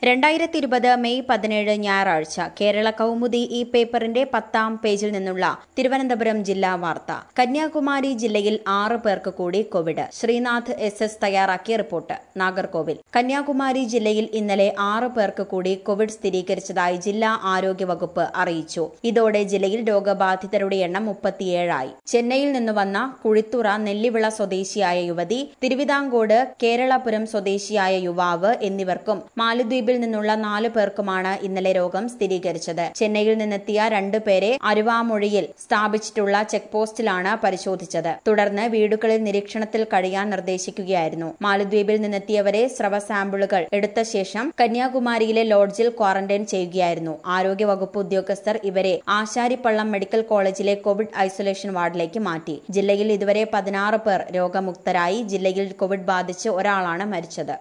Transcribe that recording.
രണ്ടായിരത്തി ഇരുപത് മെയ് പതിനേഴ് ഞായറാഴ്ച കേരള കൗമുദി ഈ പേപ്പറിന്റെ പത്താം പേജിൽ നിന്നുള്ള തിരുവനന്തപുരം ജില്ലാ വാർത്ത കന്യാകുമാരി ജില്ലയിൽ ആറ് പേർക്ക് കൂടി കോവിഡ് ശ്രീനാഥ് എസ് എസ് തയ്യാറാക്കിയ റിപ്പോർട്ട് നാഗർകോവിൽ കന്യാകുമാരി ജില്ലയിൽ ഇന്നലെ ആറ് പേർക്ക് കൂടി കോവിഡ് സ്ഥിരീകരിച്ചതായി ജില്ലാ ആരോഗ്യ വകുപ്പ് അറിയിച്ചു ഇതോടെ ജില്ലയിൽ രോഗബാധിതരുടെ എണ്ണം മുപ്പത്തിയേഴായി ചെന്നൈയിൽ നിന്ന് വന്ന കുഴിത്തുറ നെല്ലിവിള സ്വദേശിയായ യുവതി തിരുവിതാംകോട് കേരളപുരം സ്വദേശിയായ യുവാവ് എന്നിവർക്കും മാലദ്വീപിൽ നിന്നുള്ള നാല് പേർക്കുമാണ് ഇന്നലെ രോഗം സ്ഥിരീകരിച്ചത് ചെന്നൈയിൽ നിന്നെത്തിയ രണ്ടുപേരെ അരുവാമൊഴിയിൽ സ്ഥാപിച്ചിട്ടുള്ള ചെക്ക് പോസ്റ്റിലാണ് പരിശോധിച്ചത് തുടർന്ന് വീടുകളിൽ നിരീക്ഷണത്തിൽ കഴിയാൻ നിർദ്ദേശിക്കുകയായിരുന്നു മാലദ്വീപിൽ നിന്നെത്തിയവരെ സ്രവ സാമ്പിളുകൾ എടുത്ത ശേഷം കന്യാകുമാരിയിലെ ലോഡ്ജിൽ ക്വാറന്റൈൻ ചെയ്യുകയായിരുന്നു ആരോഗ്യവകുപ്പ് ഉദ്യോഗസ്ഥർ ഇവരെ ആശാരിപ്പള്ളം മെഡിക്കൽ കോളേജിലെ കോവിഡ് ഐസൊലേഷൻ വാർഡിലേക്ക് മാറ്റി ജില്ലയിൽ ഇതുവരെ പതിനാറ് പേർ രോഗമുക്തരായി ജില്ലയിൽ കോവിഡ് ബാധിച്ച് ഒരാളാണ് മരിച്ചത്